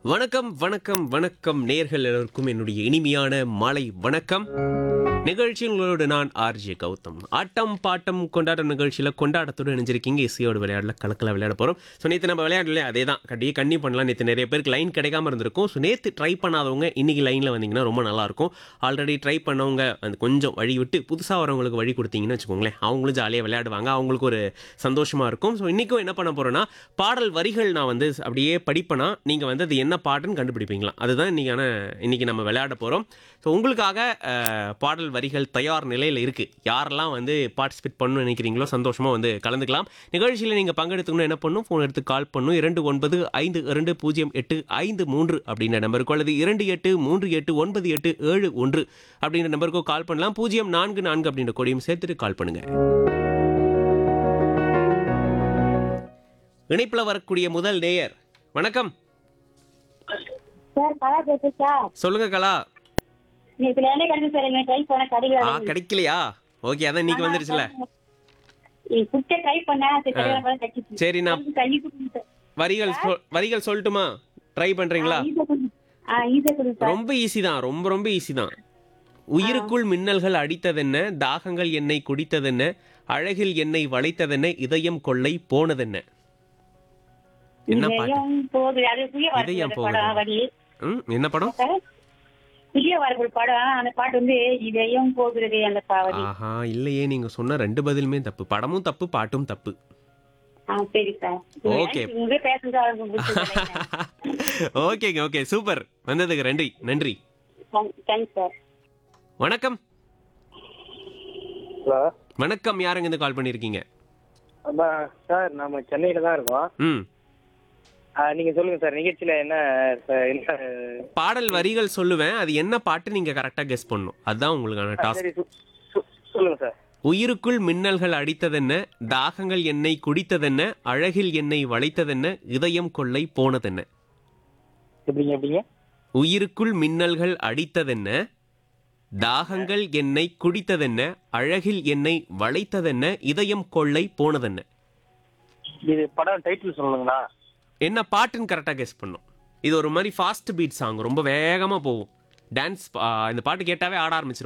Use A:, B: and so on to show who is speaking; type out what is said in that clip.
A: வணக்கம் வணக்கம் வணக்கம் நேர்கள் எல்லோருக்கும் என்னுடைய இனிமையான மாலை வணக்கம் நிகழ்ச்சியில் உங்களோடு நான் ஆர்ஜே கௌதம் ஆட்டம் பாட்டம் கொண்டாட்டம் நிகழ்ச்சியில் கொண்டாட்டத்தோடு இணைஞ்சிருக்கீங்க இசையோடு விளையாடல கலக்கல விளையாட போகிறோம் ஸோ நேற்று நம்ம விளையாடல அதே தான் கட்டி கண்ணி பண்ணலாம் நேற்று நிறைய பேருக்கு லைன் கிடைக்காம இருந்திருக்கும் ஸோ நேற்று ட்ரை பண்ணாதவங்க இன்னைக்கு லைனில் வந்தீங்கன்னா ரொம்ப நல்லாயிருக்கும் ஆல்ரெடி ட்ரை பண்ணவங்க அந்த கொஞ்சம் வழி விட்டு புதுசாக வரவங்களுக்கு வழி கொடுத்தீங்கன்னு வச்சுக்கோங்களேன் அவங்களும் ஜாலியாக விளையாடுவாங்க அவங்களுக்கு ஒரு சந்தோஷமாக இருக்கும் ஸோ இன்றைக்கும் என்ன பண்ண போகிறோன்னா பாடல் வரிகள் நான் வந்து அப்படியே படிப்பேனா நீங்கள் வந்து அது என்ன பாட்டுன்னு கண்டுபிடிப்பீங்களா அதுதான் இன்றைக்கான இன்றைக்கி நம்ம விளையாட போகிறோம் ஸோ உங்களுக்காக அஹ், பாடல் வரிகள் தயார் நிலையில் இருக்குது யாரெல்லாம் வந்து பார்ட்டிசிபேட் பண்ணணும்னு நினைக்கிறீங்களோ சந்தோஷமாக வந்து கலந்துக்கலாம் நிகழ்ச்சியில் நீங்கள் பங்கெடுத்துக்கணும் என்ன பண்ணணும் ஃபோன் எடுத்து கால் பண்ணணும் இரண்டு ஒன்பது ஐந்து இரண்டு பூஜ்ஜியம் எட்டு ஐந்து மூன்று அப்படின்ற நம்பருக்கு அல்லது இரண்டு எட்டு மூன்று எட்டு ஒன்பது எட்டு ஏழு ஒன்று அப்படின்ற நம்பருக்கோ கால் பண்ணலாம் பூஜ்ஜியம் நான்கு நான்கு அப்படின்ற கொடியும் சேர்த்துட்டு கால் பண்ணுங்கள் இணைப்பில் வரக்கூடிய முதல் நேயர் வணக்கம்
B: சார் கலா பேசு சார்
A: சொல்லுங்க கலா
B: நேற்று லேண்டே கிடைக்கும் சார் எங்க ட்ரை பண்ண
A: ஆ
B: கடையில்
A: கிடைக்கலையா ஓகே அதான் இன்னைக்கு வந்துருச்சுல
B: குட்டை ட்ரை பண்ணேன் சரி கடையில் போல கிடைச்சிச்சு
A: சரி நான்
B: கல்வி கொடுங்க சார்
A: வரிகள் சொல்- வரிகள் சொல்லட்டுமா ட்ரை பண்றீங்களா
B: ஈஸியாக கொடுங்க ஆ ஈஸியாக கொடுங்க சார்
A: ரொம்ப ஈஸி தான் ரொம்ப ரொம்ப ஈஸி தான் உயிருக்குள் மின்னல்கள் அடித்ததென்ன தாகங்கள் என்னை குடித்ததென்ன அழகில் என்னை வளைத்ததென்ன இதயம் கொள்ளை போனதென்ன என்ன பாட்டு
B: இதயம் போகுது அது புதிய
A: இதயம்
B: வரக்கூடிய
A: போகுது.
B: படம் வரி
A: ம் என்ன படம்
B: சார் புதிய வரக்கூடிய படம் அந்த பாட்டு வந்து இதயம் போகிறது அந்த பாவரி
A: ஆஹா இல்லையே நீங்க சொன்ன ரெண்டு பதிலுமே தப்பு படமும் தப்பு பாட்டும் தப்பு
B: ஆ சரி சார்
A: Okay.
B: உங்களே பேசுறது அவருக்கு பிடிச்சது
A: ஓகேங்க ஓகே சூப்பர் வந்ததுக்கு நன்றி நன்றி
B: தேங்க்ஸ் சார்
A: வணக்கம்
C: ஹலோ
A: வணக்கம் யாருங்க இருந்து கால் பண்ணியிருக்கீங்க
C: அதான் சார் நம்ம சென்னையில தான் இருக்கோம்
A: ம்
C: ஆ, நீங்க சொல்லுங்க சார் நிகழ்ச்சியில என்ன சார், என்ன
A: பாடல் வரிகள் சொல்லுவேன் அது என்ன பாட்டு நீங்க கரெக்டா கெஸ் பண்ணணும் அதுதான் உங்களுக்கான டாஸ்க்
C: சரி சொ- சொ- சொல்லுங்க சார்
A: உயிருக்குள் மின்னல்கள் அடித்ததென்ன தாகங்கள் என்னை குடித்ததென்ன அழகில் என்னை வளைத்ததென்ன இதயம் கொள்ளை போனதென்ன
C: எப்படிங்க எப்படிங்க
A: உயிருக்குள் மின்னல்கள் அடித்ததென்ன தாகங்கள் என்னை குடித்ததென்ன அழகில் என்னை வளைத்ததென்ன இதயம் கொள்ளை போனதென்ன
C: இது படம் டைட்டில் சொல்லுங்களா
A: என்ன பாட்டுன்னு கரெக்டாக கெஸ் பண்ணும் இது ஒரு மாதிரி ஃபாஸ்ட் பீட் சாங் ரொம்ப வேகமாக போகும் டான்ஸ் இந்த பாட்டு கேட்டாவே ஆட ஆரம்பிச்சிடும்